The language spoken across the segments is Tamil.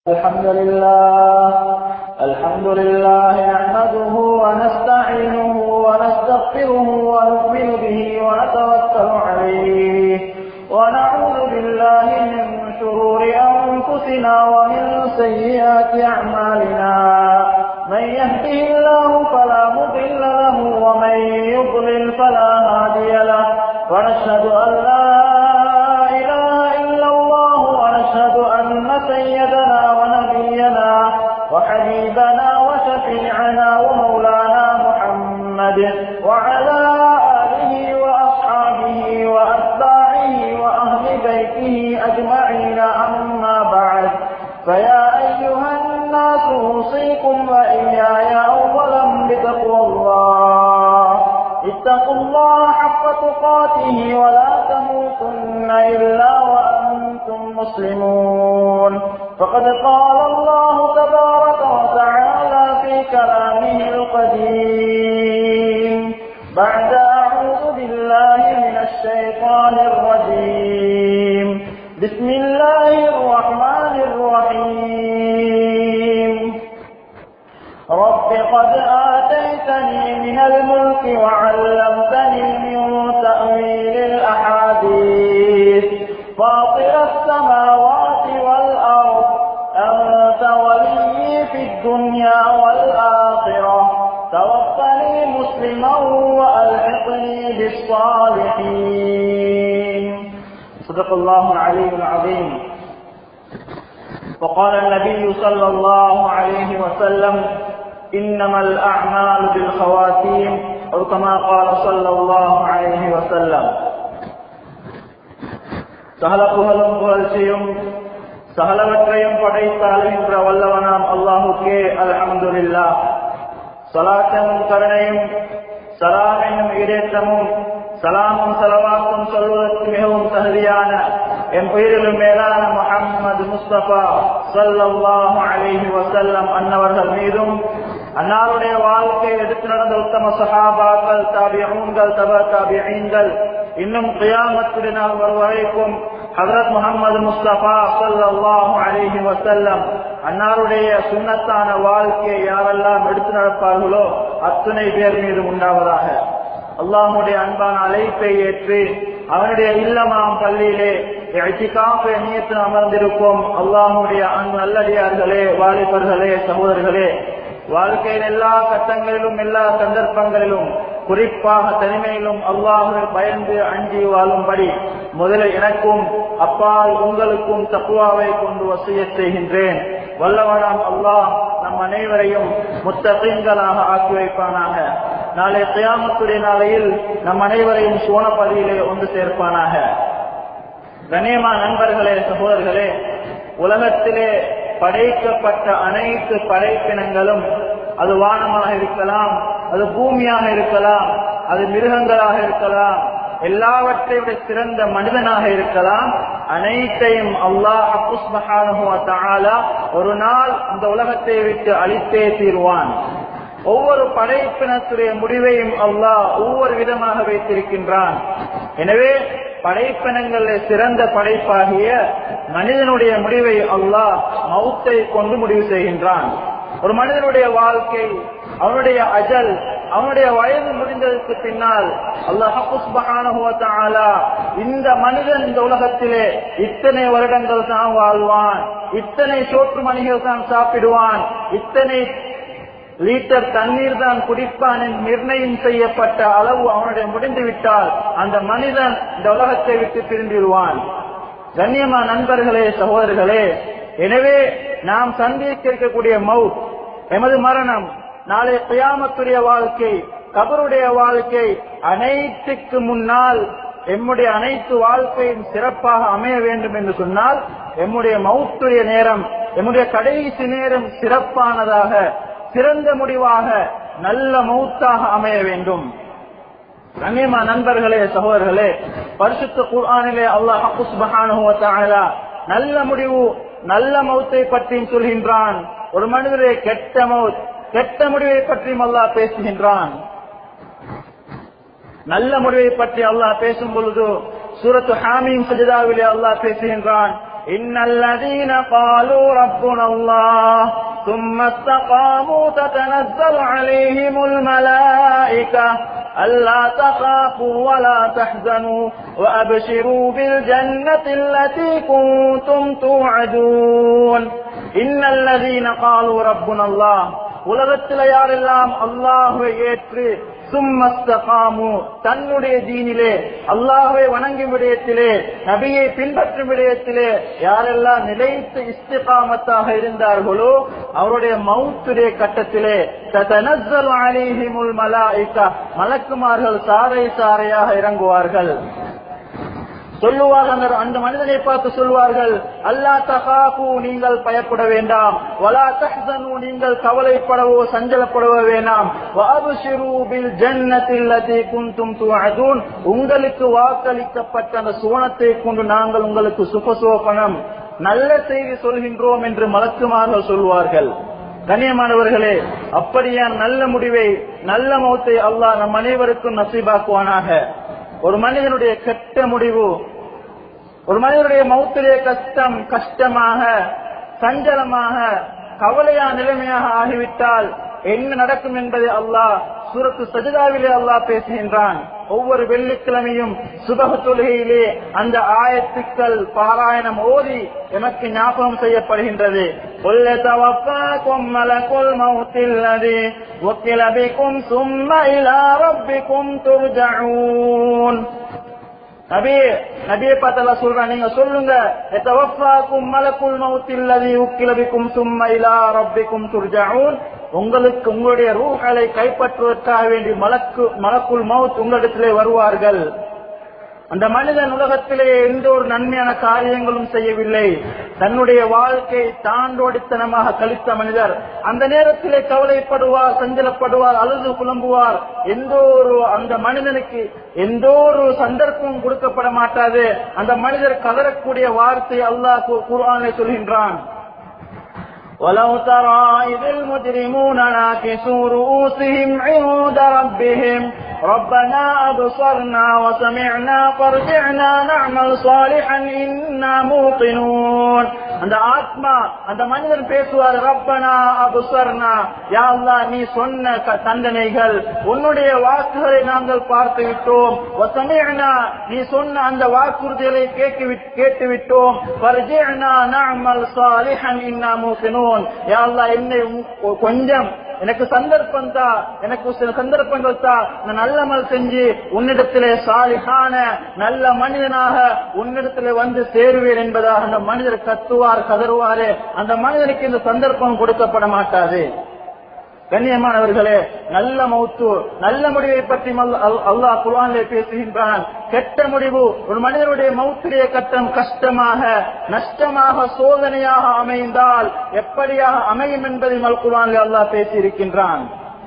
الحمد لله الحمد لله نحمده ونستعينه ونستغفره ونؤمن به ونتوكل عليه ونعوذ بالله من شرور أنفسنا ومن سيئات أعمالنا من يهده الله فلا مضل له ومن يضلل فلا هادي له ونشهد أن لا إله إلا الله ونشهد أن سيدنا ونبينا وحبيبنا وشفيعنا ومولانا محمد وعلى آله وأصحابه وأتباعه وأهل بيته أجمعين أما بعد فيا أيها الناس أوصيكم وإياي أولا بتقوى الله اتقوا الله حق تقاته ولا تموتن إلا وأنتم مسلمون فقد قال الله تبارك وتعالى في كلامه القديم بعد أعوذ بالله من الشيطان الرجيم بسم الله الرحمن الرحيم رب قد آتيتني من الملك وعلمتني من تأويل الأحاديث فاطر السماوات والأرض أنت ولي في الدنيا والآخرة توفني مسلما وألحقني بالصالحين صدق الله العلي العظيم وقال النبي صلى الله عليه وسلم إنما الأعمال بالخواتيم أو كما قال صلى الله عليه وسلم சகல புகழும் புகழ்ச்சியும் சகலவற்றையும் படைத்தாளுகின்ற வல்லவனாம் அல்லாஹுக்கே அல்ஹம்துலில்லா சலாத்தமும் கருணையும் சலாமையும் இடேற்றமும் சலாமும் சலவாக்கும் சொல்வதற்கு மிகவும் தகுதியான என் பெயரிலும் மேலான முகமது முஸ்தபா சல்லாஹு அலிஹி வசல்லம் அன்னவர்கள் மீதும் அன்னாருடைய வாழ்க்கை எடுத்து நடந்த உத்தம சகாபாக்கள் தாபியங்கள் தப தாபியங்கள் இன்னும் கியாமத்துடைய நாள் வரைக்கும் ஹசரத் முகமது முஸ்தபா சல்லாஹு அலிஹி வசல்லம் அன்னாருடைய சுண்ணத்தான வாழ்க்கையை யாரெல்லாம் எடுத்து நடப்பார்களோ அத்துணை பேர் மீது உண்டாவதாக அல்லாஹுடைய அன்பான அழைப்பை ஏற்று அவனுடைய இல்லமாம் பள்ளியிலே நீயத்து அமர்ந்திருப்போம் அல்லாஹுடைய அன்பு நல்லடியார்களே வாலிபர்களே சகோதரர்களே வாழ்க்கையின் எல்லா கட்டங்களிலும் எல்லா சந்தர்ப்பங்களிலும் குறிப்பாக தனிமையிலும் அல்லாஹு பயந்து அஞ்சி வாழும்படி முதலில் எனக்கும் அப்பால் உங்களுக்கும் தப்புவாவை கொண்டு வசிய செய்கின்றேன் வல்லவனாம் அல்லாஹ் நம் அனைவரையும் முத்தகங்களாக ஆக்கி வைப்பானாக நாளை கியாமத்துடைய நாளையில் நம் அனைவரையும் சோனப்பதியிலே ஒன்று சேர்ப்பானாக கணேமா நண்பர்களே சகோதரர்களே உலகத்திலே படைக்கப்பட்ட அனைத்து படைப்பினங்களும் அது வானமாக இருக்கலாம் அது பூமியாக இருக்கலாம் அது மிருகங்களாக இருக்கலாம் எல்லாவற்றை விட சிறந்த மனிதனாக இருக்கலாம் அனைத்தையும் அல்லாஹ் ஒரு நாள் இந்த உலகத்தை விட்டு அழித்தே தீர்வான் ஒவ்வொரு படைப்பினத்துடைய முடிவையும் அல்லாஹ் ஒவ்வொரு விதமாக வைத்திருக்கின்றான் எனவே படைப்பினங்கள சிறந்த படைப்பாகிய மனிதனுடைய முடிவை அல்லாஹ் மௌத்தை கொண்டு முடிவு செய்கின்றான் ஒரு மனிதனுடைய வாழ்க்கை அவனுடைய அஜல் அவனுடைய வயது முடிந்ததற்கு பின்னால் அல்லாஹால இந்த மனிதன் இந்த உலகத்திலே இத்தனை வருடங்கள் தான் வாழ்வான் இத்தனை சோற்று மணிகள் தான் சாப்பிடுவான் இத்தனை லீட்டர் தண்ணீர் தான் குடிப்பான் நிர்ணயம் செய்யப்பட்ட அளவு அவனுடைய முடிந்துவிட்டால் அந்த மனிதன் இந்த உலகத்தை விட்டு பிரிந்திருவான் கண்ணியமா நண்பர்களே சகோதரர்களே எனவே நாம் சந்திக்க இருக்கக்கூடிய மவுத் எமது மரணம் நாளை கியாமத்துடைய வாழ்க்கை கபருடைய வாழ்க்கை அனைத்துக்கு முன்னால் எம்முடைய அனைத்து வாழ்க்கையும் சிறப்பாக அமைய வேண்டும் என்று சொன்னால் எம்முடைய மவுத்துடைய நேரம் எம்முடைய கடைசி நேரம் சிறப்பானதாக சிறந்த முடிவாக நல்ல மௌத்தாக அமைய வேண்டும் கண்ணியமா நண்பர்களே சகோதரர்களே பரிசுத்த குர்ஆனிலே அல்லாஹ் நல்ல முடிவு நல்ல மௌத்தை பற்றியும் சொல்கின்றான் ஒரு மனிதரை கெட்ட மவுத் கெட்ட முடிவை பற்றியும் அல்லாஹ் பேசுகின்றான் நல்ல முடிவை பற்றி அல்லாஹ் பேசும் பொழுது சூரத்து ஹாமீம் சஜிதாவிலே அல்லாஹ் பேசுகின்றான் إن الذين قالوا ربنا الله ثم استقاموا تتنزل عليهم الملائكة ألا تخافوا ولا تحزنوا وأبشروا بالجنة التي كنتم توعدون إن الذين قالوا ربنا الله உலகத்தில் யாரெல்லாம் அல்லாஹுவை ஏற்று சும்மஸ்தகாமு தன்னுடைய தீனிலே அல்லாஹுவை வணங்கும் விடயத்திலே நபியை பின்பற்றும் விடயத்திலே யாரெல்லாம் நிலைத்து இஸ்திகாமத்தாக இருந்தார்களோ அவருடைய மவுத்துடைய கட்டத்திலே தனஸ்ஸல் அலைஹிமுல் மலாயிகா மலக்குமார்கள் சாறை சாறையாக இறங்குவார்கள் சொல்லுவார்கள் அந்த அந்த மனிதனை பார்த்து சொல்வார்கள் அல்லா தகாபு நீங்கள் பயப்பட வேண்டாம் வலா தஹ்சனு நீங்கள் கவலைப்படவோ சஞ்சலப்படவோ வேண்டாம் வாபுஷிரு பில் ஜன்னத்தில் லதி குந்தும் துஅதுன் உங்களுக்கு வாக்களிக்கப்பட்ட அந்த சுவனத்தை கொண்டு நாங்கள் உங்களுக்கு சுபசோபனம் நல்ல செய்தி சொல்கின்றோம் என்று மலக்குமார்கள் சொல்வார்கள் கண்ணியமானவர்களே அப்படியான நல்ல முடிவை நல்ல மௌத்தை அல்லாஹ் நம் அனைவருக்கும் நசீபாக்குவானாக ஒரு மனிதனுடைய கெட்ட முடிவு ஒரு மனிதனுடைய மௌத்திலே கஷ்டம் கஷ்டமாக சஞ்சலமாக கவலையா நிலைமையாக ஆகிவிட்டால் என்ன நடக்கும் என்பதை அல்லாஹ் சூரத்து சஜிதாவிலே அல்லாஹ் பேசுகின்றான் ஒவ்வொரு வெள்ளிக்கிழமையும் சுபக தொழுகையிலே அந்த ஆயத்துக்கள் பாராயணம் ஓதி எனக்கு ஞாபகம் செய்யப்படுகின்றது قل توفاكم ملك الموت الذي وكل بكم ثم إلى ربكم ترجعون நபியே நபியை பார்த்தா சொல்றான் நீங்க சொல்லுங்க எத்தவஃபாக்கும் மலக்குல் மௌத்தில்லதி உக்கிலபிக்கும் சும்ம இலா ரப்பிக்கும் துர்ஜாஊன் உங்களுக்கு உங்களுடைய ரூஹலை கைப்பற்றுவதற்காக வேண்டி மலக்கு மலக்குல் மவுத் உங்களிடத்திலே வருவார்கள் அந்த மனிதன் உலகத்திலே எந்த ஒரு நன்மையான காரியங்களும் செய்யவில்லை தன்னுடைய வாழ்க்கை தாண்டோடித்தனமாக கழித்த மனிதர் அந்த நேரத்திலே கவலைப்படுவார் சஞ்சலப்படுவார் அழுது புலம்புவார் எந்த ஒரு அந்த மனிதனுக்கு எந்த ஒரு சந்தர்ப்பமும் கொடுக்கப்பட மாட்டாது அந்த மனிதர் கதறக்கூடிய வார்த்தை அல்லாஹ் குர்ஆனை சொல்கின்றான் ولو ترى إذ المجرمون ناكسوا رؤوسهم عند ربهم ربنا أبصرنا وسمعنا فارجعنا نعمل صالحا إنا موقنون அந்த ஆத்மா அந்த மனிதன் பேசுவார் ரப்பனா அபுசர்னா யா அல்லாஹ் நீ சொன்ன க- தண்டனைகள் உன்னுடைய வாக்குகளை நாங்கள் பார்த்து விட்டோம் வசமிஅனா நீ சொன்ன அந்த வாக்குறுதிகளை கேட்டு விட்- கேட்டு விட்டோம் ஃபர்ஜிஅனா நஅமல் சாலிஹன் இன்னா மூகினூன் யா அல்லாஹ் என்னை உம் கொஞ்சம் எனக்கு சந்தர்ப்பம் தா எனக்கு சில சந்தர்ப்பங்கள் தா நான் நல்லமல் செஞ்சு உன்னிடத்திலே சாலிகான நல்ல மனிதனாக உன்னிடத்திலே வந்து சேருவேன் என்பதாக அந்த மனிதர் கத்துவார் கதறுவாரு அந்த மனிதனுக்கு இந்த சந்தர்ப்பம் கொடுக்கப்பட மாட்டாது கண்ணியமானவர்களே நல்ல மௌத்து நல்ல முடிவை பற்றி மல்- அல்- அல்லாஹ் குர்ஆனிலே பேசுகின்றான் கெட்ட முடிவு ஒரு மனிதனுடைய மௌத்துடைய கட்டம் கஷ்டமாக நஷ்டமாக சோதனையாக அமைந்தால் எப்படியாக அமையும் என்பதை மல் குர்ஆனிலே அல்லாஹ் பேசியிருக்கின்றான்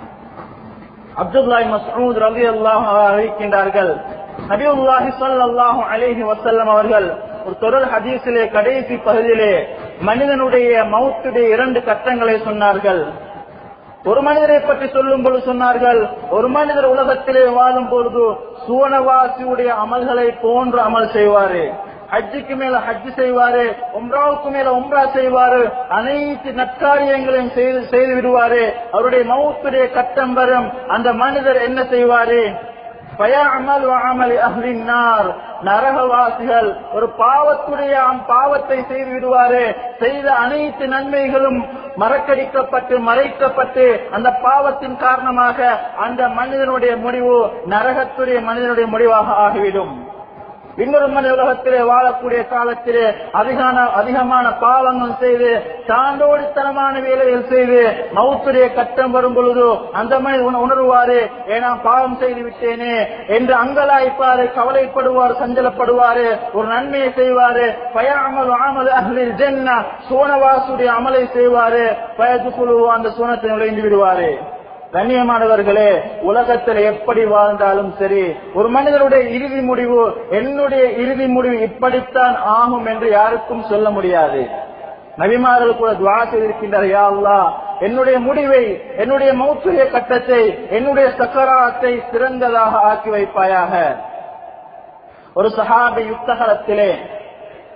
அப்துல்லாஹி மஸ்ஊத் ரலியல்லாஹு அன்ஹு அறிவிக்கின்றார்கள் நபியுல்லாஹி ஸல்லல்லாஹு அலைஹி வஸல்லம் அவர்கள் ஒரு தொடர் ஹதீஸிலே கடைசி பகுதியிலே மனிதனுடைய மௌத்துடைய இரண்டு கட்டங்களை சொன்னார்கள் ஒரு மனிதரை பற்றி சொல்லும் பொழுது சொன்னார்கள் ஒரு மனிதர் உலகத்திலே வாழும் பொழுது சுவனவாசியுடைய அமல்களை போன்று அமல் செய்வாரு ஹஜ்ஜுக்கு மேல ஹஜ் செய்வாரு உம்ராவுக்கு மேல உம்ரா செய்வாரு அனைத்து நற்காரியங்களையும் செய்து செய்து விடுவாரு அவருடைய மௌத்துடைய கட்டம் வரும் அந்த மனிதர் என்ன செய்வாரு பயஅமல் வஅமல் அஹ்லின் நார் நரகவாசிகள் ஒரு பாவத்துடைய அம் பாவத்தை செய்து விடுவாரு செய்த அனைத்து நன்மைகளும் மறக்கடிக்கப்பட்டு மறைக்கப்பட்டு அந்த பாவத்தின் காரணமாக அந்த மனிதனுடைய முடிவு நரகத்துடைய மனிதனுடைய முடிவாக ஆகிவிடும் இன்னொரு மனித உலகத்திலே வாழக்கூடிய காலத்திலே அதிகான அதிகமான பாவங்கள் செய்து தாண்டோடித்தனமான வேலைகள் செய்து மௌத்துடைய கட்டம் வரும் பொழுது அந்த மனித உண- உணருவாரு ஏன்னா பாவம் செய்து விட்டேனே என்று அங்கலாய்ப்பாரு கவலைப்படுவார் சஞ்சலப்படுவாரு ஒரு நன்மையை செய்வாரு பயாமல் ஆமல் அஹ்லில் ஜென்னா சோனவாசுடைய அமலை செய்வாரு பயது குழு அந்த சோனத்தை நுழைந்து விடுவாரு கண்ணியமானவர்களே உலகத்தில் எப்படி வாழ்ந்தாலும் சரி ஒரு மனிதனுடைய இறுதி முடிவு என்னுடைய இறுதி முடிவு இப்படித்தான் ஆகும் என்று யாருக்கும் சொல்ல முடியாது நபிமார்கள் கூட துவா செய்திருக்கின்றார் யா அல்லாஹ் என்னுடைய முடிவை என்னுடைய மௌத்துரிய கட்டத்தை என்னுடைய சக்கராத்தை சிறந்ததாக ஆக்கி வைப்பாயாக ஒரு சஹாபி யுத்தகலத்திலே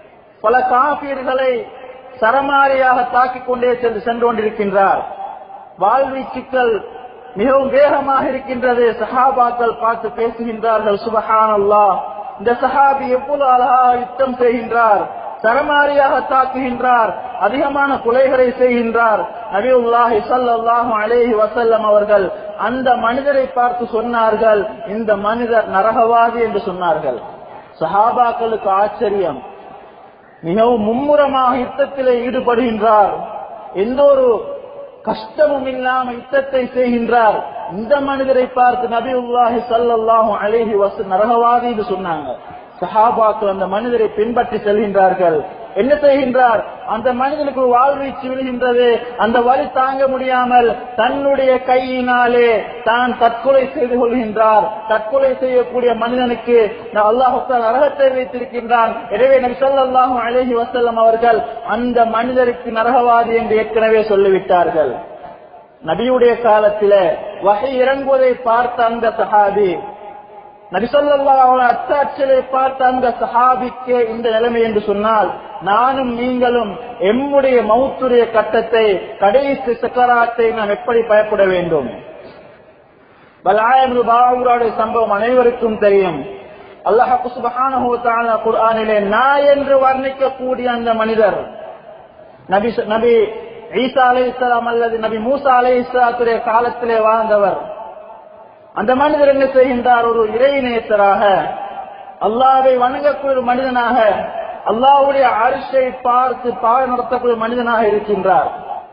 பல காபீர்களை சரமாரியாக தாக்கிக் கொண்டே சென்று சென்று கொண்டிருக்கின்றார் வாழ்வீச்சுக்கள் மிகவும் வேகமாக இருக்கின்றது சஹாபாக்கள் பார்த்து பேசுகின்றார்கள் சுபஹான் அல்லாஹ் இந்த சஹாபி எவ்வளவு அழகாக யுத்தம் செய்கின்றார் சரமாரியாக தாக்குகின்றார் அதிகமான கொலைகளை செய்கின்றார் நபியுல்லாஹி ஸல்லல்லாஹு அலைஹி வஸல்லம் அவர்கள் அந்த மனிதரை பார்த்து சொன்னார்கள் இந்த மனிதர் நரகவாதி என்று சொன்னார்கள் சஹாபாக்களுக்கு ஆச்சரியம் மிகவும் மும்முரமாக யுத்தத்திலே ஈடுபடுகின்றார் எந்த ஒரு கஷ்டமும் இல்லாம யுத்தத்தை செய்கின்றார் இந்த மனிதரை பார்த்து நபியுல்லாஹி ஸல்லல்லாஹு அலைஹி வஸல்லம் நரகவாதி என்று சொன்னாங்க சஹாபாக்கள் அந்த மனிதரை பின்பற்றி செல்கின்றார்கள் என்ன செய்கின்றார் அந்த மனிதனுக்கு வாழ்வீச்சு விழுகின்றது அந்த வலி தாங்க முடியாமல் தன்னுடைய கையினாலே தான் தற்கொலை செய்து கொள்கின்றார் தற்கொலை செய்யக்கூடிய மனிதனுக்கு அல்லாஹு நரகத்தை வைத்திருக்கின்றான் எனவே நபி ஸல்லல்லாஹு அலைஹி வஸல்லம் அவர்கள் அந்த மனிதருக்கு நரகவாதி என்று ஏற்கனவே சொல்லிவிட்டார்கள் நபியுடைய காலத்தில வகை இறங்குவதை பார்த்த அந்த சஹாபி நபிசல்லா அத்தாட்சியை பார்த்த அந்த சஹாபிக்கே இந்த நிலைமை என்று சொன்னால் நானும் நீங்களும் எம்முடைய மௌத்துடைய கட்டத்தை கடைசி சக்கராத்தை நாம் எப்படி பயப்பட வேண்டும் பலாயம் பாபுராடைய சம்பவம் அனைவருக்கும் தெரியும் அல்லாஹு சுபஹானஹு தஆலா குர்ஆனிலே நான் என்று வர்ணிக்கக்கூடிய அந்த மனிதர் நபி நபி ஈசா அலைஹிஸ்ஸலாம் அல்லது நபி மூசா அலைஹிஸ்ஸலாத்துடைய காலத்திலே வாழ்ந்தவர் அந்த மனிதர் என்ன செய்கின்றார் ஒரு இறைநேசராக அல்லாவை வணங்கக்கூடிய ஒரு மனிதனாக அல்லாவுடைய அரிசை பார்த்து பாக நடத்தக்கூடிய மனிதனாக இருக்கின்றார்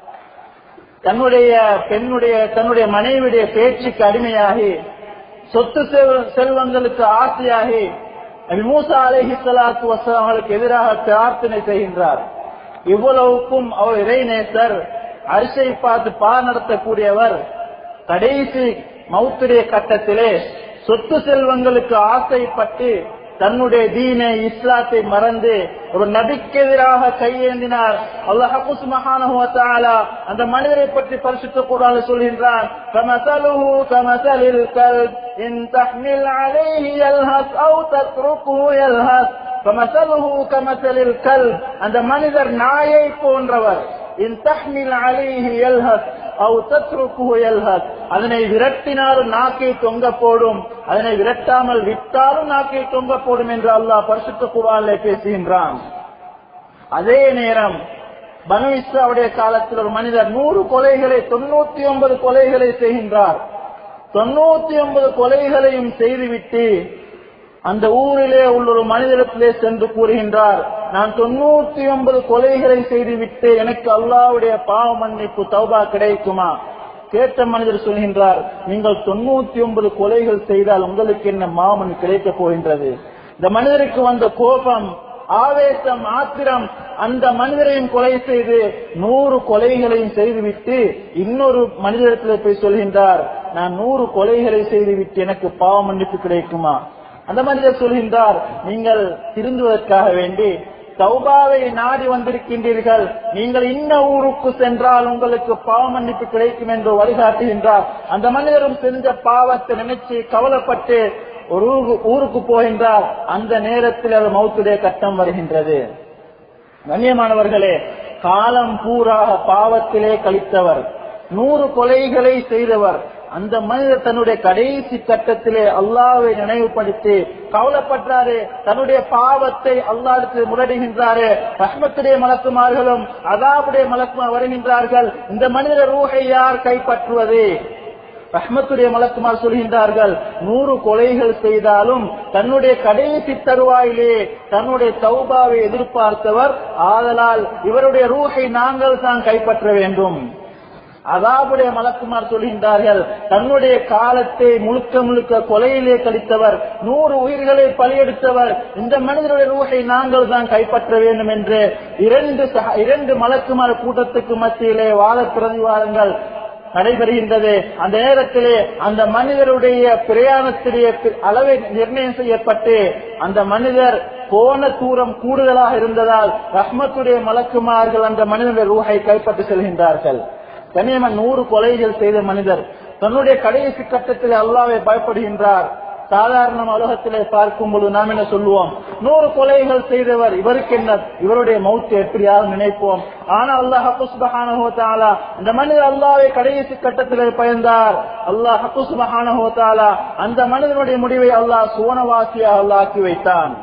தன்னுடைய பெண்ணுடைய தன்னுடைய மனைவியுடைய பேச்சுக்கு அடிமையாகி சொத்து செல்வங்களுக்கு ஆசையாகி மூசா அலஹி சலாத்து வசங்களுக்கு எதிராக பிரார்த்தனை செய்கின்றார் இவ்வளவுக்கும் அவர் இறைநேசர் அரிசை பார்த்து பா நடத்தக்கூடியவர் கடைசி மௌத்துடைய கட்டத்திலே சொத்து செல்வங்களுக்கு ஆசைப்பட்டு தன்னுடைய தீனை இஸ்லாத்தை மறந்து ஒரு நபிக்கு எதிராக கையேந்தினார் அல்லாஹு சுப்ஹானஹு வ தஆலா அந்த மனிதரை பற்றி பரிசுத்த குர்ஆனில் சொல்கின்றான் கமஸலுஹு கமஸலில் கல்ப் இன் தஹ்மில் அலைஹி யல்ஹஸ் அவு தத்ருக்குஹு யல்ஹஸ் கமஸலுஹு கமஸலில் கல்ப் அந்த மனிதர் நாயை போன்றவர் இன் தஹ்மில் அலைஹி யல்ஹஸ் அவு தத்ருக்குஹு யல்ஹஸ் அதனை விரட்டினாலும் நாக்கை தொங்க போடும் அதனை விரட்டாமல் விட்டாலும் நாக்கை தொங்க போடும் என்று அல்லாஹ் பரிசுத்த குர்ஆனிலே பேசுகின்றான் அதே நேரம் பனு இஸ்ராவுடைய காலத்தில் ஒரு மனிதர் நூறு கொலைகளை தொண்ணூத்தி ஒன்பது கொலைகளை செய்கின்றார் தொண்ணூத்தி ஒன்பது கொலைகளையும் செய்துவிட்டு அந்த ஊரிலே உள்ள ஒரு மனிதத்திலே சென்று கூறுகின்றார் நான் தொண்ணூத்தி ஒன்பது கொலைகளை செய்துவிட்டு எனக்கு அல்லாவுடைய பாவ மன்னிப்பு தௌபா கிடைக்குமா கேட்ட மனிதர் சொல்கின்றார் நீங்கள் தொண்ணூத்தி ஒன்பது கொலைகள் செய்தால் உங்களுக்கு என்ன மாமன் கிடைக்கப் போகின்றது இந்த மனிதருக்கு வந்த கோபம் ஆவேசம் ஆத்திரம் அந்த மனிதரையும் கொலை செய்து நூறு கொலைகளையும் செய்துவிட்டு இன்னொரு மனிதரிடத்தில் போய் சொல்கின்றார் நான் நூறு கொலைகளை செய்துவிட்டு எனக்கு பாவ மன்னிப்பு கிடைக்குமா அந்த மனிதர் சொல்கின்றார் நீங்கள் திருந்துவதற்காக வேண்டி தௌபாவை நாடி வந்திருக்கின்றீர்கள் நீங்கள் இன்ன ஊருக்கு சென்றால் உங்களுக்கு பாவ மன்னிப்பு கிடைக்கும் என்று வழிகாட்டுகின்றார் அந்த மனிதரும் செஞ்ச பாவத்தை நினைச்சு கவலைப்பட்டு ஒரு ஊருக்கு போகின்றார் அந்த நேரத்தில் அது மௌத்துடைய கட்டம் வருகின்றது கண்ணியமானவர்களே காலம் பூராக பாவத்திலே கழித்தவர் நூறு கொலைகளை செய்தவர் அந்த மனிதர் தன்னுடைய கடைசி கட்டத்திலே அல்லாவை நினைவுபடுத்தி கவலைப்பட்டாரு தன்னுடைய பாவத்தை அல்லாவுக்கு முரடுகின்றாரு ரஹ்மத்துடைய மலக்குமார்களும் அதாவுடைய மலக்குமார் வருகின்றார்கள் இந்த மனிதர் ரூஹை யார் கைப்பற்றுவது ரஹ்மத்துடைய மலக்குமார் சொல்கின்றார்கள் நூறு கொலைகள் செய்தாலும் தன்னுடைய கடைசி தருவாயிலே தன்னுடைய தௌபாவை எதிர்பார்த்தவர் ஆதலால் இவருடைய ரூஹை நாங்கள் தான் கைப்பற்ற வேண்டும் அதாவுடைய மலக்குமார் சொல்கின்றார்கள் தன்னுடைய காலத்தை முழுக்க முழுக்க கொலையிலே கழித்தவர் நூறு உயிர்களை பலியெடுத்தவர் இந்த மனிதனுடைய ரூஹை நாங்கள் தான் கைப்பற்ற வேண்டும் என்று இரண்டு இரண்டு மலக்குமார் கூட்டத்துக்கு மத்தியிலே வாத பிரதிவாதங்கள் நடைபெறுகின்றது அந்த நேரத்திலே அந்த மனிதருடைய பிரயாணத்துடைய அளவை நிர்ணயம் செய்யப்பட்டு அந்த மனிதர் போன தூரம் கூடுதலாக இருந்ததால் ரஹ்மத்துடைய மலக்குமார்கள் அந்த மனிதனுடைய ரூஹை கைப்பற்றி செல்கின்றார்கள் கனியமன் நூறு கொலைகள் செய்த மனிதர் தன்னுடைய கடைசி கட்டத்தில் அல்லாவை பயப்படுகின்றார் சாதாரண உலகத்திலே பார்க்கும் பொழுது நாம் என்ன சொல்லுவோம் நூறு கொலைகள் செய்தவர் இவருக்கு என்ன இவருடைய மௌத்து எப்படியாவது நினைப்போம் ஆனா அல்லாஹ் சுபஹானஹு தஆலா இந்த மனிதர் அல்லாஹ்வை கடைசி கட்டத்திலே பயந்தார் அல்லாஹ் சுபஹானஹு தஆலா அந்த மனிதனுடைய முடிவை அல்லாஹ் சுவனவாசியாக அல்லாஹ் ஆக்கி வைத்தான்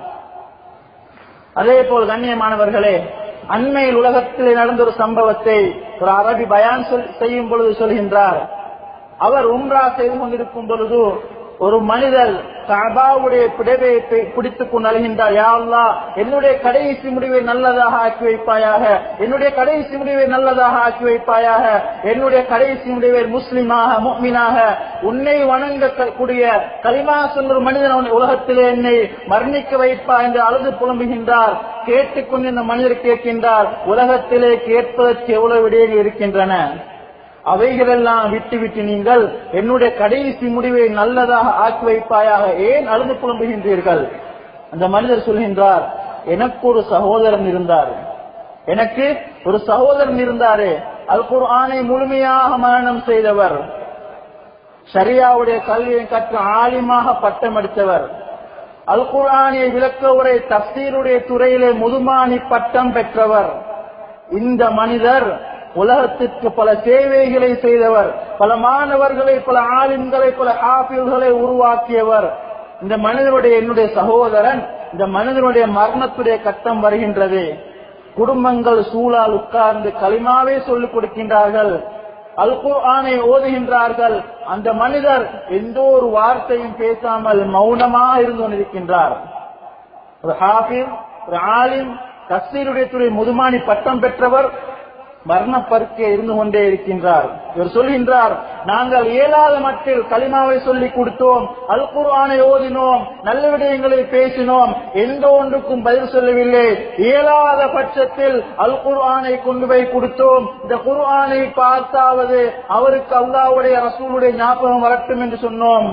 அதே போல் கண்ணியமானவர்களே அண்மையில் உலகத்திலே நடந்த ஒரு சம்பவத்தை ஒரு அரபி பயான் சொல்- செய்யும் பொழுது சொல்கின்றார் அவர் உம்ரா செய்து கொண்டிருக்கும் பொழுது ஒரு மனிதர் கபாவுடைய பிடவை பிடித்துக் கொண்டு அழுகின்றார் யா அல்லாஹ் என்னுடைய கடைசி முடிவை நல்லதாக ஆக்கி வைப்பாயாக என்னுடைய கடைசி முடிவை நல்லதாக ஆக்கி வைப்பாயாக என்னுடைய கடைசி முடிவை முஸ்லிமாக முக்மினாக உன்னை வணங்கக்கூடிய கலிமா சொல்லும் மனிதன் அவன் உலகத்திலே என்னை மரணிக்க வைப்பா என்று அழுது புலம்புகின்றார் கேட்டுக்கொண்டு இந்த மனிதர் கேட்கின்றார் உலகத்திலே கேட்பதற்கு எவ்வளவு விடயங்கள் இருக்கின்றன அவைகளெல்லாம் விட்டு விட்டு நீங்கள் என்னுடைய கடைசி முடிவை நல்லதாக ஆக்கி வைப்பாயாக ஏன் அழுது புலம்புகின்றீர்கள் அந்த மனிதர் சொல்கின்றார் எனக்கு ஒரு சகோதரன் இருந்தார் எனக்கு ஒரு சகோதரன் இருந்தாரே அல் குர்ஆனை முழுமையாக மரணம் செய்தவர் ஷரியாவுடைய கல்வியை கற்ற ஆலிமாக பட்டமடித்தவர் அல் குர்ஆனை விளக்க உரை தப்சீருடைய துறையிலே முதுமானி பட்டம் பெற்றவர் இந்த மனிதர் உலகத்திற்கு பல சேவைகளை செய்தவர் பல மாணவர்களை பல ஆலிம்களை பல ஆபில்களை உருவாக்கியவர் இந்த மனிதனுடைய என்னுடைய சகோதரன் இந்த மனிதனுடைய மரணத்துடைய கட்டம் வருகின்றது குடும்பங்கள் சூழால் உட்கார்ந்து களிமாவே சொல்லிக் கொடுக்கின்றார்கள் அல் குர்ஆனை ஓதுகின்றார்கள் அந்த மனிதர் எந்த ஒரு வார்த்தையும் பேசாமல் மௌனமாக இருந்து கொண்டிருக்கின்றார் ஒரு ஹாஃபிஸ் ஒரு ஆலிம் தஸ்தீருடைய துறை முதுமானி பட்டம் பெற்றவர் மரணப்பருக்கே இருந்து கொண்டே இருக்கின்றார் இவர் சொல்கின்றார் நாங்கள் இயலாத மட்டில் களிமாவை சொல்லிக் கொடுத்தோம் அல் குர்ஆனை ஓதினோம் நல்ல விடயங்களை பேசினோம் எந்த ஒன்றுக்கும் பதில் சொல்லவில்லை இயலாத பட்சத்தில் அல் குர்ஆனை கொண்டு போய் கொடுத்தோம் இந்த குர்ஆனை பார்த்தாவது அவருக்கு அல்லாவுடைய ரசூலுடைய ஞாபகம் வரட்டும் என்று சொன்னோம்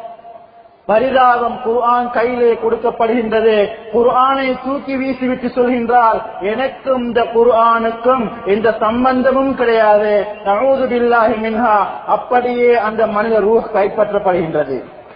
பரிதாபம் குர்ஆன் கையிலே கொடுக்கப்படுகின்றது குர்ஆனை தூக்கி வீசிவிட்டு சொல்கின்றார் எனக்கும் இந்த குர்ஆனுக்கும் எந்த சம்பந்தமும் கிடையாது நவுது பில்லாஹி மின்ஹா அப்படியே அந்த மனித ரூஹ் கைப்பற்றப்படுகின்றது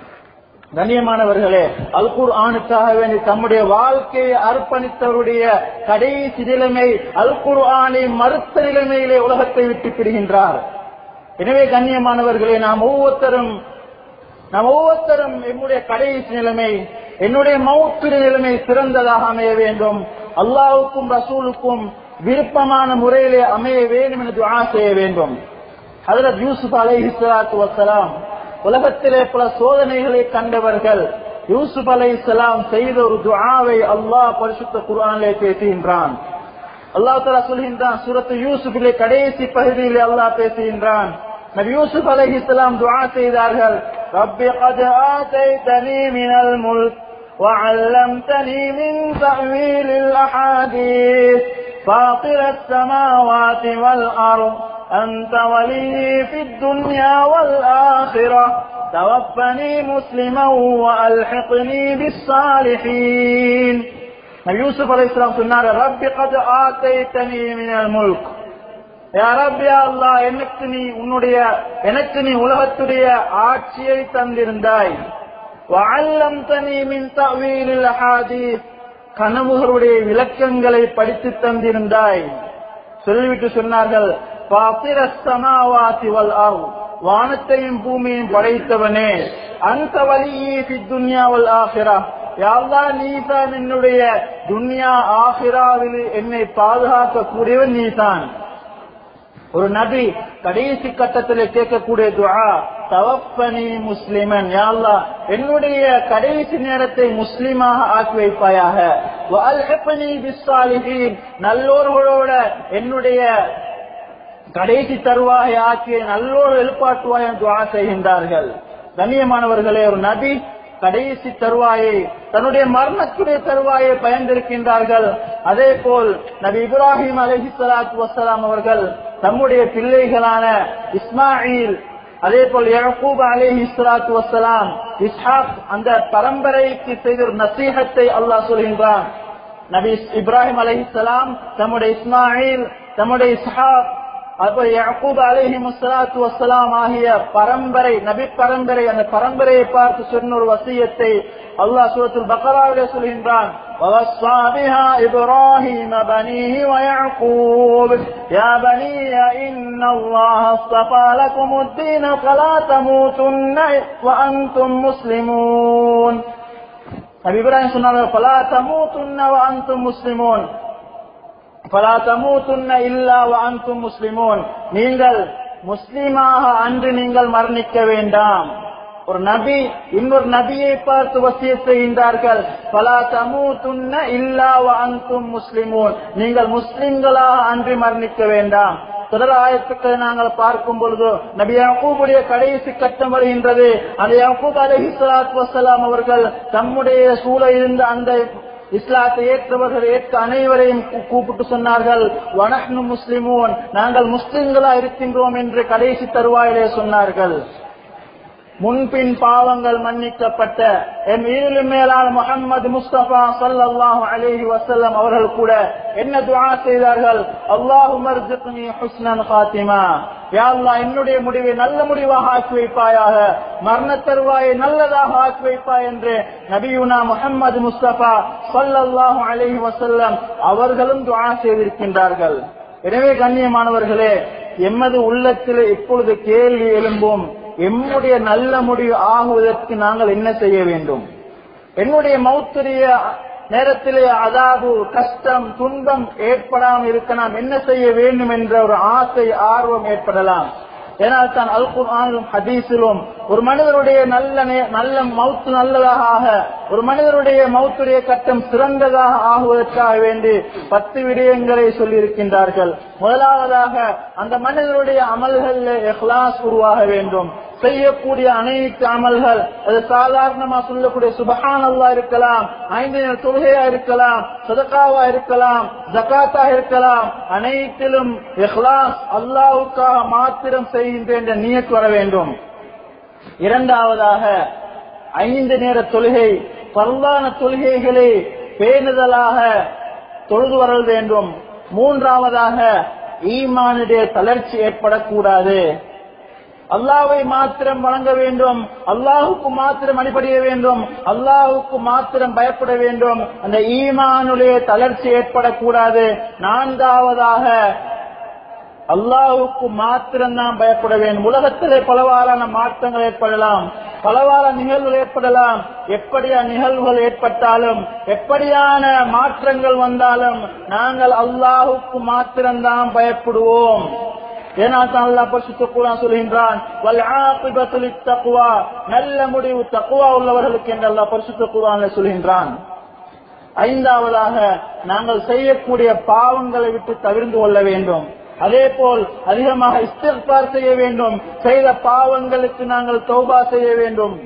கண்ணியமானவர்களே அல் குர்ஆனுக்காக வேண்டி தம்முடைய வாழ்க்கையை அர்ப்பணித்தவருடைய கடைசி நிலைமை அல் குர்ஆனை மறுத்த நிலைமையிலே உலகத்தை விட்டு பிரிகின்றார் எனவே கண்ணியமானவர்களே நாம் ஒவ்வொருத்தரும் நாம் ஒவ்வொருத்தரும் என்னுடைய கடைசி நிலைமை என்னுடைய மௌத்து நிலைமை சிறந்ததாக அமைய வேண்டும் அல்லாவுக்கும் ரசூலுக்கும் விருப்பமான முறையிலே அமைய வேண்டும் என்று துஆ செய்ய வேண்டும் ஹதரத் யூசுப் அலைஹி ஸலாத்து வஸலாம் உலகத்திலே பல சோதனைகளை கண்டவர்கள் யூசுப் அலைஹிஸ்ஸலாம் செய்த ஒரு துஆவை அல்லாஹ் பரிசுத்த குர்ஆனிலே பேசுகின்றான் அல்லாஹ் தஆலா சொல்கின்றான் சூரத்து யூசுஃபிலே கடைசி பகுதியிலே அல்லாஹ் பேசுகின்றான் நபி யூசுப் அலைஹிஸ்ஸலாம் துஆ செய்தார்கள் ரப்பி قد آتيتني من الملك وعلمتني من تأويل الأحاديث فاطر السماوات والأرض أنت ولي في الدنيا والآخرة توفني مسلما وألحقني بالصالحين நபி யூசுப் அலைஹிஸ்ஸலாம் சொன்னார் ரப்பி قد آتيتني من الملك யா ரப்பி யா அல்லாஹ் எனக்கு நீ உன்னுடைய எனக்கு நீ உலகத்துடைய ஆட்சியை தந்திருந்தாய் وعلمتني من تأويل الأحاديث கனவுகளுடைய விளக்கங்களை படித்து தந்திருந்தாய் சொல்லிவிட்டு சொன்னார்கள் பாத்திர சமாவாசி வல் அர்த் வானத்தையும் பூமியையும் படைத்தவனே அந்த வழியே துன்யா வல் ஆஹிரா யாழ்லா நீதான் என்னுடைய துன்யா ஆஹிராவில் என்னை பாதுகாக்க கூடியவன் நீதான் ஒரு நபி கடைசி கட்டத்தில் கேட்கக்கூடிய துஆ தவப்பனி முஸ்லிமன் யா அல்லாஹ் என்னுடைய கடைசி நேரத்தை முஸ்லிமாக ஆக்கி வைப்பாயாக வஅல்ஹிக்னி பிஸ்ஸாலிஹீன் நல்லோர்களோட என்னுடைய கடைசி தருவாயை ஆக்கிய நல்லோர் எழுப்பாட்டுவாய் துஆ செய்கின்றார்கள் கண்ணியமானவர்களே ஒரு நபி கடைசி தருவாயை தன்னுடைய மரணத்துடைய தருவாயை பயந்திருக்கின்றார்கள் அதே போல் நபி இப்ராஹிம் அலஹி சலாத்து வசலாம் அவர்கள் தம்முடைய பிள்ளைகளான இஸ்மாயில் அதே போல் யகூப் அலேஹி சலாத்து வசலாம் இஸ்ஹாக் அந்த பரம்பரைக்கு செய்த ஒரு நசீகத்தை அல்லாஹ் சொல்கின்றான் நபி இப்ராஹிம் அலஹி சலாம் தம்முடைய இஸ்மாயில் தம்முடைய இஸ்ஹாக் அப்ப யாக்கூப் அலைஹி முஸ்ஸலாத்து வஸ்ஸலாம் ஆகிய பரம்பரை நபி பரம்பரை அந்த பரம்பரையை பார்த்து சொன்ன ஒரு வசியத்தை அல்லாஹ் சூரத்துல் பக்கராவிலே சொல்கின்றான் ووصى بها إبراهيم بنيه ويعقوب يا بني إن الله اصطفى لكم الدين فلا تموتن وأنتم مسلمون நபி இப்ராஹிம் சொன்னாங்க பலா தமூத்துன்ன வஅன்தும் முஸ்லிமூன் பலா தமூத்துன்ன இல்லா வஅன்தும் முஸ்லிமூன் நீங்கள் முஸ்லிமாக அன்று நீங்கள் மரணிக்க வேண்டாம் ஒரு நபி இன்னொரு நபியை பார்த்து வசிய செய்கின்றார்கள் பலா தமூத்துன்ன இல்லா வஅன்தும் முஸ்லிமூன் நீங்கள் முஸ்லிம்களாக அன்று மரணிக்க வேண்டாம் தொடர் ஆயத்துக்களை நாங்கள் பார்க்கும் பொழுது நபி யாக்கூபுடைய கடைசி கட்டம் வருகின்றது அந்த யாக்கூப் அலஹி சலாத் வசலாம் அவர்கள் தம்முடைய சூழ இருந்த அந்த இஸ்லாத்தை ஏற்றவர்கள் ஏற்ற அனைவரையும் கூ- கூப்பிட்டு சொன்னார்கள் வனஹ்னு முஸ்லிமூன் நாங்கள் முஸ்லிம்களா இருக்கின்றோம் என்று கடைசி தருவாயிலே சொன்னார்கள் முன்பின் பாவங்கள் மன்னிக்கப்பட்ட என் உயிரிலும் மேலான முகமது முஸ்தபா ஸல்லல்லாஹு அலைஹி வஸல்லம் அவர்கள் கூட என்ன துஆ செய்தார்கள் அல்லாஹு மர்ஜுக்னி ஹுஸ்னன் ஃபாத்திமா யா அல்லாஹ் என்னுடைய முடிவை நல்ல முடிவாக ஆக்கி வைப்பாயாக மரண தருவாயை நல்லதாக ஆக்கி வைப்பாய் என்று நபியுனா முஹம்மது முஸ்தபா ஸல்லல்லாஹு அலைஹி வஸல்லம் அவர்களும் துஆ செய்திருக்கின்றார்கள் எனவே கண்ணியமானவர்களே எமது உள்ளத்தில் இப்பொழுது கேள்வி எழும்பும் எம்முடைய நல்ல முடிவு ஆகுவதற்கு நாங்கள் என்ன செய்ய வேண்டும் என்னுடைய மௌத்துரிய நேரத்திலே அதாவது கஷ்டம் துன்பம் ஏற்படாமல் இருக்க நாம் என்ன செய்ய வேண்டும் என்ற ஒரு ஆசை ஆர்வம் ஏற்படலாம் ஏனால் தான் அல் குர்ஆனிலும் ஹதீஸிலும் ஒரு மனிதருடைய நல்ல நே- நல்ல மவுத்து நல்லதாக ஆக ஒரு மனிதருடைய மவுத்துடைய கட்டம் சிறந்ததாக ஆகுவதற்காக வேண்டி பத்து விடயங்களை சொல்லியிருக்கின்றார்கள் முதலாவதாக அந்த மனிதருடைய அமல்களில் இஹ்லாஸ் உருவாக வேண்டும் செய்யக்கூடிய அனைத்து அமல்கள் அது சாதாரணமா சொல்லக்கூடிய சுபஹான் அல்லா இருக்கலாம் ஐந்து நேர தொழுகையா இருக்கலாம் சதகாவா இருக்கலாம் ஜகாத்தா இருக்கலாம் அனைத்திலும் இஹ்லாஸ் அல்லாவுக்காக மாத்திரம் செய்கின்ற என்ற நியத் வர வேண்டும் இரண்டாவதாக ஐந்து நேர தொழுகை பரவான தொழுகைகளை பேணுதலாக தொழுது வர வேண்டும் மூன்றாவதாக ஈமானுடைய தளர்ச்சி ஏற்படக்கூடாது அல்லாவை மாத்திரம் வணங்க வேண்டும் அல்லாஹுக்கு மாத்திரம் அடிபடிய வேண்டும் அல்லாஹுக்கு மாத்திரம் பயப்பட வேண்டும் அந்த ஈமானுடைய தளர்ச்சி ஏற்படக்கூடாது நான்காவதாக அல்லாஹுக்கு மாத்திரம் தான் பயப்பட வேண்டும் உலகத்திலே பலவாறான மாற்றங்கள் ஏற்படலாம் பலவாறான நிகழ்வுகள் ஏற்படலாம் எப்படியா நிகழ்வுகள் ஏற்பட்டாலும் எப்படியான மாற்றங்கள் வந்தாலும் நாங்கள் அல்லாஹுக்கு மாத்திரம்தான் பயப்படுவோம் ஏனால் தான் அல்லாஹ் பரிசுத்த குர்ஆன் சொல்கின்றான் வல் ஆகிபத்து லித்தக்வா நல்ல முடிவு தக்வா உள்ளவர்களுக்கு என்று அல்லாஹ் பரிசுத்த குர்ஆன்ல சொல்கின்றான் ஐந்தாவதாக நாங்கள் செய்யக்கூடிய பாவங்களை விட்டு தவிர்ந்து கொள்ள வேண்டும் அதே போல் அதிகமாக இஸ்திஃபார் செய்ய வேண்டும் செய்த பாவங்களுக்கு நாங்கள் தௌபா செய்ய வேண்டும்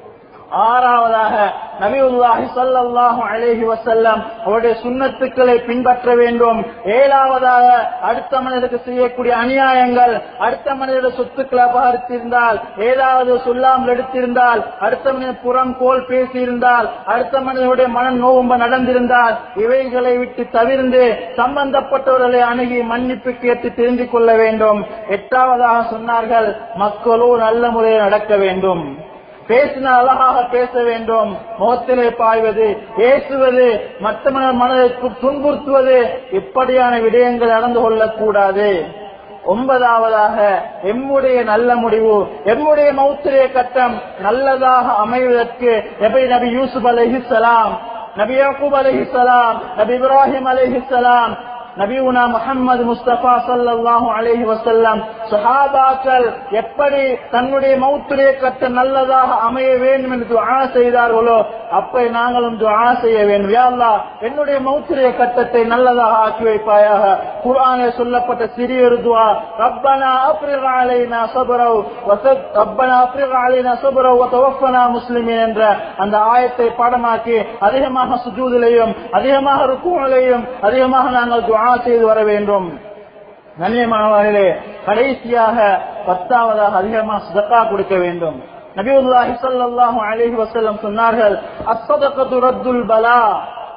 ஆறாவதாக நபியுல்லாஹி ஸல்லல்லாஹு அலைஹி வஸல்லம் அவருடைய சுன்னத்துக்களை பின்பற்ற வேண்டும் ஏழாவதாக அடுத்த மனிதருக்கு செய்யக்கூடிய அநியாயங்கள் அடுத்த மனிதருடைய சொத்துக்களை அபகரித்திருந்தால் ஏதாவது சொல்லாமல் எடுத்திருந்தால் அடுத்த மனிதர் புறம் கோல் பேசியிருந்தால் அடுத்த மனிதனுடைய மன நோவும்ப நடந்திருந்தால் இவைகளை விட்டு தவிர்ந்து சம்பந்தப்பட்டவர்களை அணுகி மன்னிப்பு கேட்டு தெரிந்து கொள்ள வேண்டும் எட்டாவதாக சொன்னார்கள் மக்களோ நல்ல முறையில் நடக்க வேண்டும் பேசின அழகாக பேச வேண்டும் முகத்திலே பாய்வது பேசுவது மற்ற மனதை துன்புறுத்துவது இப்படியான விடயங்கள் நடந்து கொள்ளக்கூடாது ஒன்பதாவதாக எம்முடைய நல்ல முடிவு எம்முடைய மௌத்திரிய கட்டம் நல்லதாக அமைவதற்கு எப்படி நபி யூசுப் அலைஹிஸ்ஸலாம் நபி யாக்கூப் அலைஹிஸ்ஸலாம் நபி இப்ராஹிம் அலைஹிஸ்ஸலாம் நபியுனா முஹம்மது முஸ்தபா ஸல்லல்லாஹு அலைஹி வஸல்லம் சஹாபாக்கள் எப்படி தன்னுடைய மௌத்துடைய கட்ட நல்லதாக அமைய வேண்டும் என்று துஆ செய்தார்களோ அப்ப நாங்களும் துஆ செய்ய வேண்டும் யா அல்லாஹ் என்னுடைய மௌத்துடைய கட்டத்தை நல்லதாக ஆக்கி வைப்பாயாக குர்ஆனில் சொல்லப்பட்ட சிறிய ஒரு துஆ ரப்பனா அஃப்ரிக் அலைனா ஸப்ரா வஸத் ரப்பனா அஃப்ரிக் அலைனா ஸப்ரா வதவஃபனா முஸ்லிமீன் என்ற அந்த ஆயத்தை பாடமாக்கி அதிகமாக சுஜூதிலையும் அதிகமாக ருக்குவிலையும் அதிகமாக நாங்கள் துஆ செய்து வர வேண்டும் கண்ணியமானவர்களே கடைசியாக பத்தாவதாக அதிகமாக சதக்கா கொடுக்க வேண்டும் நபியுல்லாஹி ஸல்லல்லாஹு அலைஹி வஸல்லம் சொன்னார்கள் அஸ்ஸதகத்து ரத்துல் பலா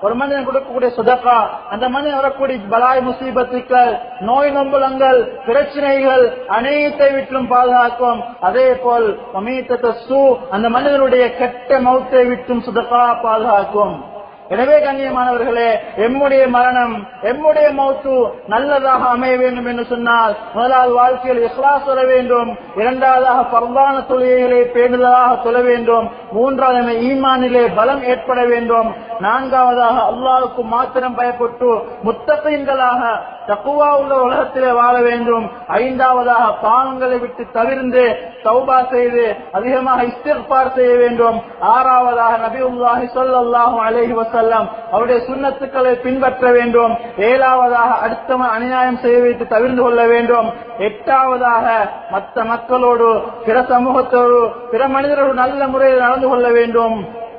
ஒரு மனிதன் கொடுக்கக்கூடிய சுதக்கா அந்த மனிதன் வரக்கூடிய பலாய் முசீபத்துக்கள் நோய் நொம்பலங்கள் பிரச்சனைகள் அனைத்தை விட்டும் பாதுகாக்கும் அதே போல் அமீத்தத்த சூ அந்த மனிதனுடைய கெட்ட மௌத்தை விட்டும் சுதக்கா பாதுகாக்கும் எனவே கண்ணியமானவர்களே எம்முடைய மரணம் எம்முடைய மௌத்து நல்லதாக அமைய வேண்டும் என்று சொன்னால் முதலாவது வாழ்க்கையில் இஸ்லாஸ் சொல்ல வேண்டும் இரண்டாவதாக பரவான தொழில்களை பேணுதலாக சொல்ல வேண்டும் மூன்றாவது ஈமானிலே பலம் ஏற்பட வேண்டும் நான்காவதாக அல்லாவுக்கு மாத்திரம் பயப்பட்டு முத்தகைன்களாக தக்குவா உள்ள உலகத்திலே வாழ வேண்டும் ஐந்தாவதாக பாவங்களை விட்டு தவிர்ந்து தௌபா செய்து அதிகமாக இஸ்திர்பார் செய்ய வேண்டும் ஆறாவதாக நபி உல்லாஹி சொல்லல்லாஹு அலைஹி வசல்லம் அவருடைய சுண்ணத்துக்களை பின்பற்ற வேண்டும் ஏழாவதாக அடுத்தவன் அநியாயம் செய்ய வைத்து தவிர்ந்து கொள்ள வேண்டும் எட்டாவதாக மற்ற மக்களோடு பிற சமூகத்தோடு பிற மனிதரோடு நல்ல முறையில் நடந்து கொள்ள வேண்டும்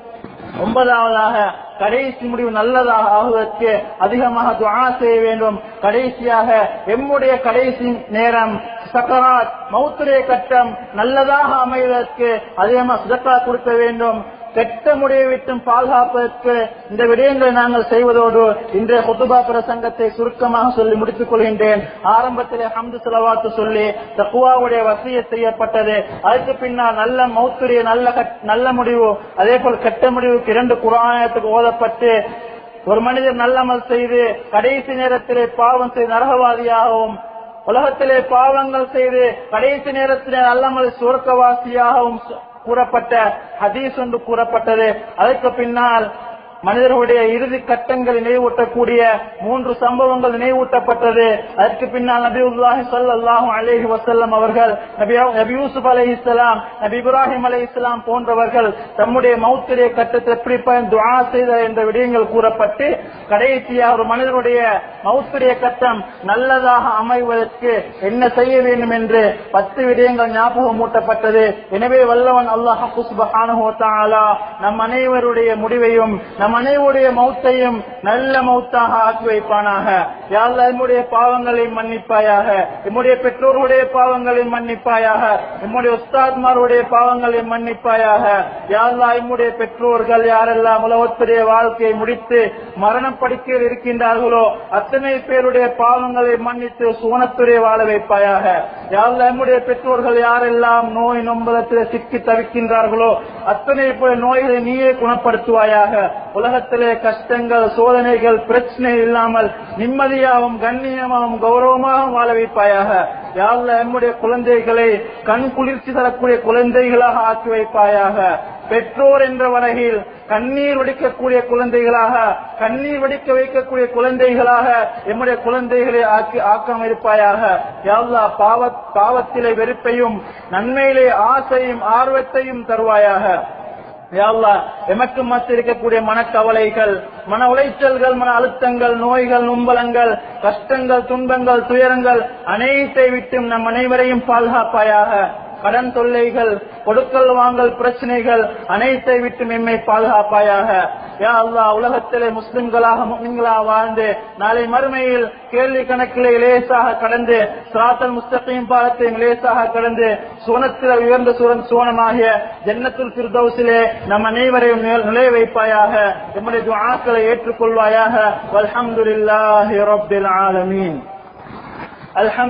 ஒன்பதாவதாக கடைசி முடிவு நல்லதாக ஆகுவதற்கு அதிகமாக துஆ செய்ய வேண்டும் கடைசியாக எம்முடைய கடைசி நேரம் சக்கராத் மௌத்துடைய கட்டம் நல்லதாக அமைவதற்கு அதிகமாக சுதக்கா கொடுக்க வேண்டும் கெட்ட முடிவை விட்டும் பாதுகாப்பதற்கு இந்த விடயங்களை நாங்கள் செய்வதோடு இன்றைய குத்துபா பிரசங்கத்தை சுருக்கமாக சொல்லி முடித்துக் கொள்கின்றேன் ஆரம்பத்திலே ஹம்து செலவாத்து சொல்லி தக்குவாவுடைய வசிய செய்யப்பட்டது அதுக்கு பின்னால் நல்ல மௌத்துரிய நல்ல கட்- நல்ல முடிவு அதே போல் கெட்ட முடிவுக்கு இரண்டு குரானத்துக்கு ஓதப்பட்டு ஒரு மனிதர் நல்லமல் செய்து கடைசி நேரத்திலே பாவம் செய்து நரகவாதியாகவும் உலகத்திலே பாவங்கள் செய்து கடைசி நேரத்திலே நல்லமல் சுவர்க்கவாசியாகவும் சு- கூறப்பட்ட ஹதீஸ் ஒன்று கூறப்பட்டது அதற்கு பின்னால் மனிதர்களுடைய இறுதி கட்டங்கள் நினைவூட்டக்கூடிய மூன்று சம்பவங்கள் நினைவூட்டப்பட்டது அதற்கு பின்னால் நபி உல்லாஹி ஸல்லல்லாஹு அலைஹி வஸல்லம் அவர்கள் நபி நபி யூசுப் அலைஹிஸ்ஸலாம் நபி இப்ராஹிம் அலைஹிஸ்ஸலாம் போன்றவர்கள் தம்முடைய மௌத்திரிய கட்டத்தை எப்படி பயன் துஆ செய்தார் என்ற விடயங்கள் கூறப்பட்டு கடைசியாக ஒரு மனிதனுடைய மௌத்திரிய கட்டம் நல்லதாக அமைவதற்கு என்ன செய்ய வேண்டும் என்று பத்து விடயங்கள் ஞாபகம் மூட்டப்பட்டது எனவே வல்லவன் அல்லாஹ் சுப்ஹானஹு வ தஆலா நம் அனைவருடைய முடிவையும் நம் அனைவருடைய மௌத்தையும் நல்ல மௌத்தாக ஆக்கி வைப்பானாக யாழ்லா எம்முடைய பாவங்களை மன்னிப்பாயாக எம்முடைய பெற்றோருடைய பாவங்களை மன்னிப்பாயாக எம்முடைய உஸ்தாத்மாருடைய பாவங்களை மன்னிப்பாயாக யாழ்லா எம்முடைய பெற்றோர்கள் யாரெல்லாம் உலகத்துடைய வாழ்க்கையை முடித்து மரணப்படுக்கையில் இருக்கின்றார்களோ அத்தனை பேருடைய பாவங்களை மன்னித்து சுவனத்துடைய வாழ வைப்பாயாக யாழ்லா எம்முடைய பெற்றோர்கள் யாரெல்லாம் நோய் நொம்பலத்தில் சிக்கி தவிக்கின்றார்களோ அத்தனை பேர் நோய்களை நீயே குணப்படுத்துவாயாக உலகத்திலே கஷ்டங்கள் சோதனைகள் பிரச்சனை இல்லாமல் நிம்மதியாகவும் கண்ணியமாகவும் கௌரவமாகவும் வாழ வைப்பாயாக யாழ்ல நம்முடைய குழந்தைகளை கண் குளிர்ச்சி தரக்கூடிய குழந்தைகளாக ஆக்கி வைப்பாயாக பெற்றோர் என்ற வகையில் கண்ணீர் வடிக்கக்கூடிய குழந்தைகளாக கண்ணீர் வடிக்க வைக்கக்கூடிய குழந்தைகளாக எம்முடைய குழந்தைகளை ஆக்கி ஆக்கம் இருப்பாயாக யாழ்லா பாவ பாவத்திலே வெறுப்பையும் நன்மையிலே ஆசையும் ஆர்வத்தையும் தருவாயாக யா அல்லாஹ், எமக்கு மத்தியில் இருக்கக்கூடிய மனக்கவலைகள் மன உளைச்சல்கள் மன அழுத்தங்கள் நோய்கள் நும்பலங்கள் கஷ்டங்கள் துன்பங்கள் துயரங்கள் அனைத்தை விட்டும் நம் அனைவரையும் பாதுகாப்பாயாக கடன் தொல்லைகள் கொடுக்கல் வாங்கல் பிரச்சனைகள் அனைத்தை விட்டு எம்மை பாதுகாப்பாயாக யா அல்லாஹ் உலகத்திலே முஸ்லிம்களாக முஸ்லிம்களாக வாழ்ந்து நாளை மறுமையில் கேள்வி கணக்கிலே லேசாக கடந்து சிராத்தல் முஸ்தகையும் பாலத்தை லேசாக கடந்து சுவனத்தில் உயர்ந்த சுவன் சுவனமாகிய ஜன்னத்துல் ஃபிர்தௌஸிலே நம் அனைவரையும் நில- நிலைய வைப்பாயாக நம்முடைய துஆக்களை ஏற்றுக்கொள்வாயாக வல்ஹம்துலில்லாஹி ரப்பில் ஆலமீன் அல்ஹம்